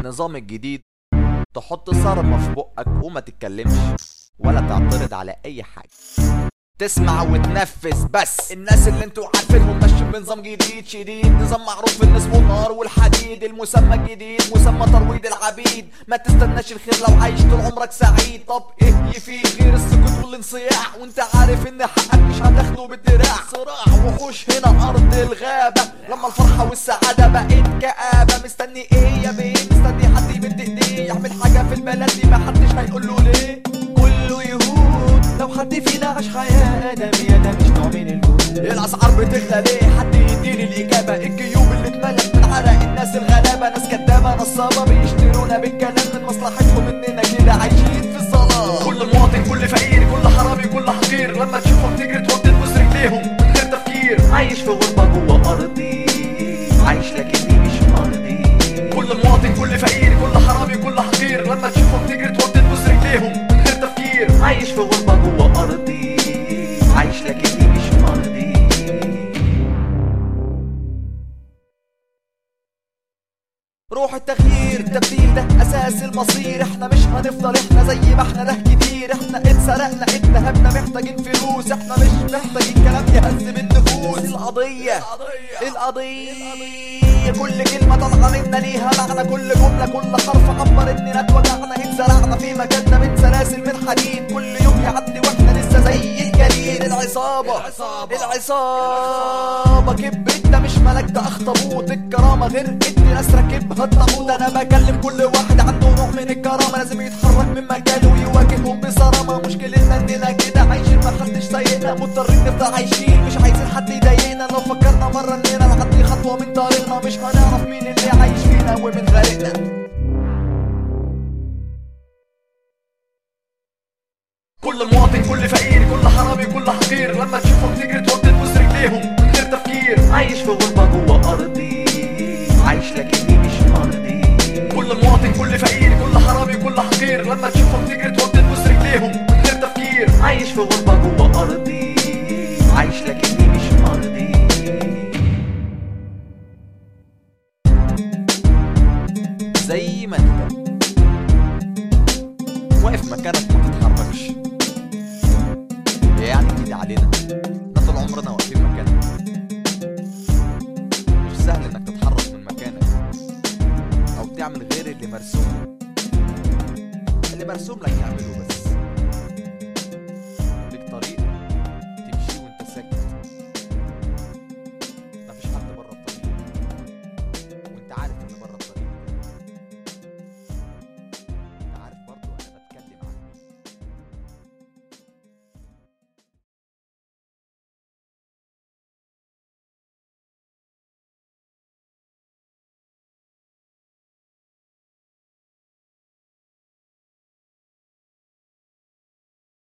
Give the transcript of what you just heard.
النظام الجديد تحط صرمة في بقك وما تتكلمش ولا تعترض على اي حاجة تسمع وتنفذ بس الناس اللي انتوا عارفينهم ماشيين بنظام جديد شديد نظام معروف الناس والنار والحديد المسمى الجديد مسمى ترويض العبيد ما تستناش الخير لو عايش طول عمرك سعيد طب ايه يفيد غير السكوت والانصياع وانت عارف ان حقك مش هتاخده بالدراع صراع وحوش هنا ارض الغابة لما الفرحة والسعادة بقت كآبة مستني ايه يا بيه مستني حد يمد ايديه يعمل حاجة في البلد دي ما حدش هيقول له ليه كله يهود لو حد فينا عاش حياة آدمية ده مش نوع من الجهود الأسعار بتغلى ليه حد يديني الإجابة الجيوب اللي اتملت من عرق الناس الغلابة ناس كدابة نصابة بيشترونا بالكلام من مصلحتهم إننا كده عايشين في الظلام كل مواطن كل فقير كل حرامي كل حقير لما تشوفهم تجري تودي تبص رجليهم من غير تفكير عايش في غربة جوه أرضي عايش لكني مش مرضي كل مواطن كل فقير كل حرامي كل حقير لما تشوفهم تجري تودي تبص رجليهم من غير تفكير عايش في غربة جوه أرضي عايش لكني مش مرضي روح التغيير التبديل ده اساس المصير احنا مش هنفضل احنا زي ما احنا ده كتير احنا اتسرقنا اتنهبنا محتاجين فلوس احنا مش محتاجين كلام يهذب النفوس القضية القضية كل كلمة طالعة منا ليها معنى كل جملة كل حرف عبر اننا اتوجعنا اتزرعنا في مكاننا من سلاسل من حديد كل يوم يعدي واحنا لسه زي الجليد العصابة العصابة كبرت ده مش ملك ده اخطبوط الكرامة غير ادي ناس راكبها الطابوت انا بكلم كل واحد عنده نوع من الكرامة لازم يتحرك من مكانه ويواجههم بصرامة مشكلتنا اننا كده عايشين ما حدش سايقنا مضطرين نفضل عايشين مش عايزين حد يضايقنا لو فكرنا مرة اننا نعدي خطوة من طريقنا مش هنعرف مين اللي عايش فينا ومن غارقنا كل مواطن كل فقير كل حرامي كل حقير لما تشوفهم تجري تودي تبص رجليهم من غير تفكير عايش في غربة جوه أرضي عايش لكني مش مرضي كل مواطن كل فقير كل حرامي كل حقير لما تشوفهم تجري تودي تبص رجليهم من غير تفكير عايش في غربة جوه أرضي عايش لكني مش مرضي زي ما انت واقف مكانك ما تتحركش يعني كده علينا احنا طول عمرنا واقفين مكاننا مش سهل انك تتحرك من مكانك او تعمل غير اللي مرسوم اللي مرسوم لك يعمله بس